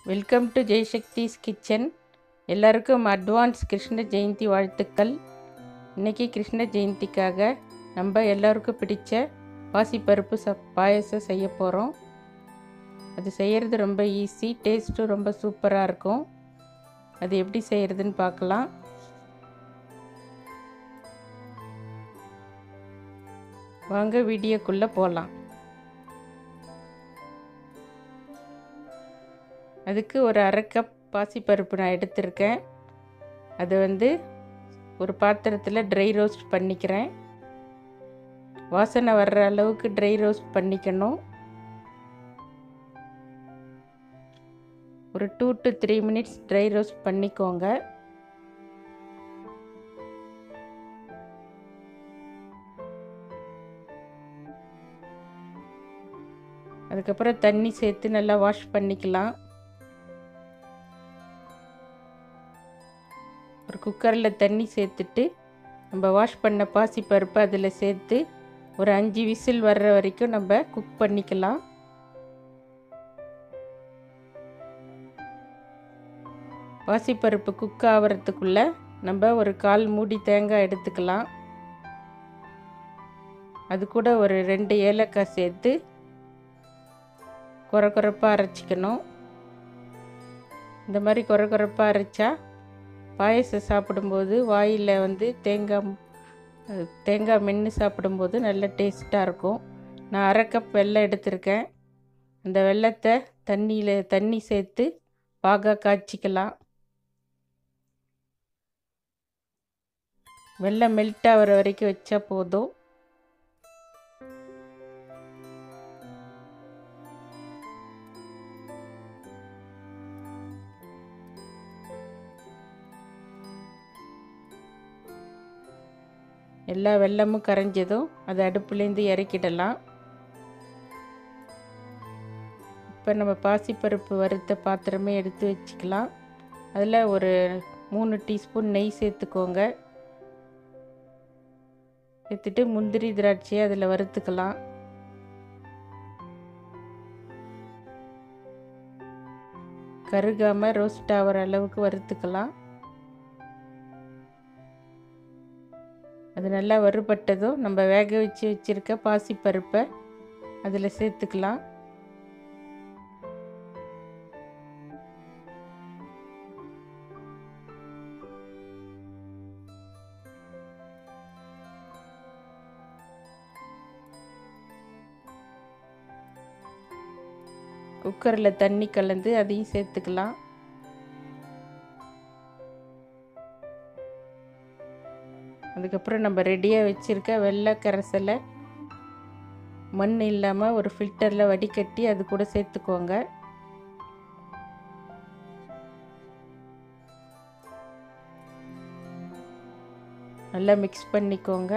welcome to Jaisakthi's kitchen எல்லாருக்கும் advance Krishna Jayanthi வாழ்த்துக்கள் இன்னைக்கு கிருஷ்ண ஜெயந்திக்காக நம்ம எல்லாருக்கும் பிடிச்ச பாசிப்பருப்பு ச பாயசம் செய்ய போகிறோம் அது செய்கிறது ரொம்ப ஈஸி டேஸ்ட்டும் ரொம்ப சூப்பராக இருக்கும் அது எப்படி செய்கிறதுன்னு பார்க்கலாம் வாங்க வீடியோக்குள்ளே போகலாம் அதுக்கு ஒரு அரை கப் பாசிப்பருப்பு நான் எடுத்திருக்கேன் அதை வந்து ஒரு பாத்திரத்தில் ட்ரை ரோஸ்ட் பண்ணிக்கிறேன் வாசனை வர்ற அளவுக்கு ட்ரை ரோஸ்ட் பண்ணிக்கணும் ஒரு two to three minutes dry roast பண்ணிக்கோங்க அதுக்கப்புறம் தண்ணி சேர்த்து நல்லா வாஷ் பண்ணிக்கலாம் ஒரு குக்கரில் தண்ணி சேர்த்துட்டு நம்ம வாஷ் பண்ண பாசி பருப்பு அதில் சேர்த்து ஒரு அஞ்சு விசில் வர்ற வரைக்கும் நம்ம குக் பண்ணிக்கலாம் பாசிப்பருப்பு குக் ஆகிறதுக்குள்ளே நம்ம ஒரு கால் மூடி தேங்காய் எடுத்துக்கலாம் அது கூட ஒரு ரெண்டு ஏலக்காய் சேர்த்து குறை குறைப்பாக அரைச்சிக்கணும் இந்த மாதிரி குறை குறைப்பாக அரைச்சா பாயசம் சாப்பிடும்போது வாயில் வந்து தேங்காய் தேங்காய் மென்று சாப்பிடும்போது நல்ல டேஸ்ட்டாக இருக்கும் நான் அரை கப் வெல்லம் எடுத்திருக்கேன் அந்த வெள்ளத்தை தண்ணியில் தண்ணி சேர்த்து பாகா காய்ச்சிக்கலாம் வெள்ளம் மெல்ட் ஆகிற வரைக்கும் வச்சா போதும் எல்லா வெள்ளமும் கரைஞ்சதும் அதை அடுப்புலேருந்து இறக்கிடலாம் இப்போ நம்ம பாசிப்பருப்பு வறுத்த பாத்திரமே எடுத்து வச்சுக்கலாம் அதில் ஒரு மூணு டீஸ்பூன் நெய் சேர்த்துக்கோங்க சேர்த்துட்டு முந்திரி திராட்சையை அதில் வறுத்துக்கலாம் கருகாமல் ரோஸ்ட் ஆகிற அளவுக்கு வறுத்துக்கலாம் அது நல்லா வறுபட்டதும் நம்ம வேக வச்சு வச்சுருக்க பாசிப்பருப்பை அதில் சேர்த்துக்கலாம் குக்கரில் தண்ணி கலந்து அதையும் சேர்த்துக்கலாம் அதுக்கப்புறம் நம்ம ரெடியாக வச்சுருக்க வெள்ளை கரைசலை மண் இல்லாமல் ஒரு ஃபில்டரில் வடிகட்டி அது கூட சேர்த்துக்கோங்க நல்லா மிக்ஸ் பண்ணிக்கோங்க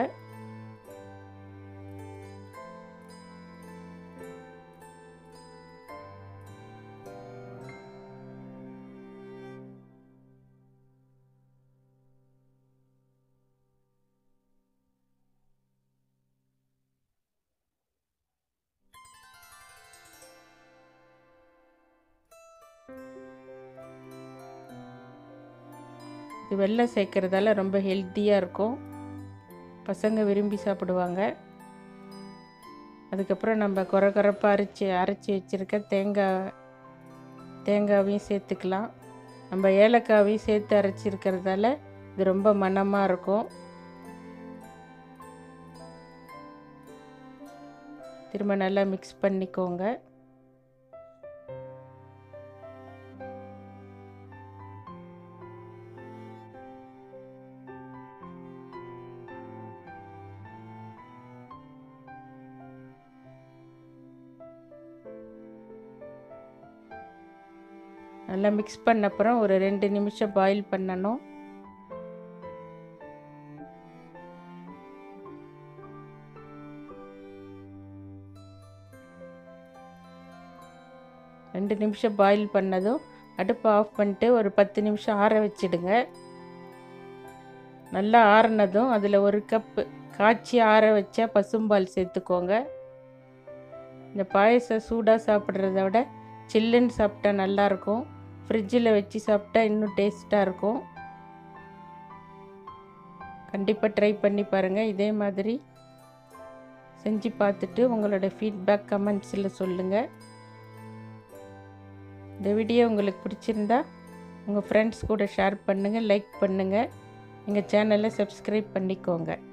இது வெள்ளம் சேர்க்குறதால ரொம்ப ஹெல்த்தியாக இருக்கும் பசங்க விரும்பி சாப்பிடுவாங்க அதுக்கப்புறம் நம்ம குறை குறைப்பாக அரைச்சி அரைச்சி வச்சுருக்க தேங்காய் தேங்காவையும் சேர்த்துக்கலாம் நம்ம ஏலக்காவையும் சேர்த்து அரைச்சிருக்கிறதால இது ரொம்ப மணமாக இருக்கும் திரும்ப நல்லா மிக்ஸ் பண்ணிக்கோங்க நல்லா மிக்ஸ் பண்ண அப்புறம் ஒரு ரெண்டு நிமிஷம் பாயில் பண்ணணும் ரெண்டு நிமிஷம் பாயில் பண்ணதும் அடுப்பை ஆஃப் பண்ணிட்டு ஒரு பத்து நிமிஷம் ஆற வச்சிடுங்க நல்லா ஆறினதும் அதில் ஒரு கப்பு காய்ச்சி ஆற வச்ச பசும்பால் சேர்த்துக்கோங்க இந்த பாயசம் சூடாக சாப்பிட்றத விட சில்லுன்னு சாப்பிட்டா நல்லாயிருக்கும் ஃப்ரிட்ஜில் வச்சு சாப்பிட்டா இன்னும் டேஸ்ட்டாக இருக்கும் கண்டிப்பாக ட்ரை பண்ணி பாருங்கள் இதே மாதிரி செஞ்சு பார்த்துட்டு உங்களோட ஃபீட்பேக் கமெண்ட்ஸில் சொல்லுங்கள் இந்த வீடியோ உங்களுக்கு பிடிச்சிருந்தா உங்கள் ஃப்ரெண்ட்ஸ் கூட ஷேர் பண்ணுங்கள் லைக் பண்ணுங்கள் எங்கள் சேனலை சப்ஸ்கிரைப் பண்ணிக்கோங்க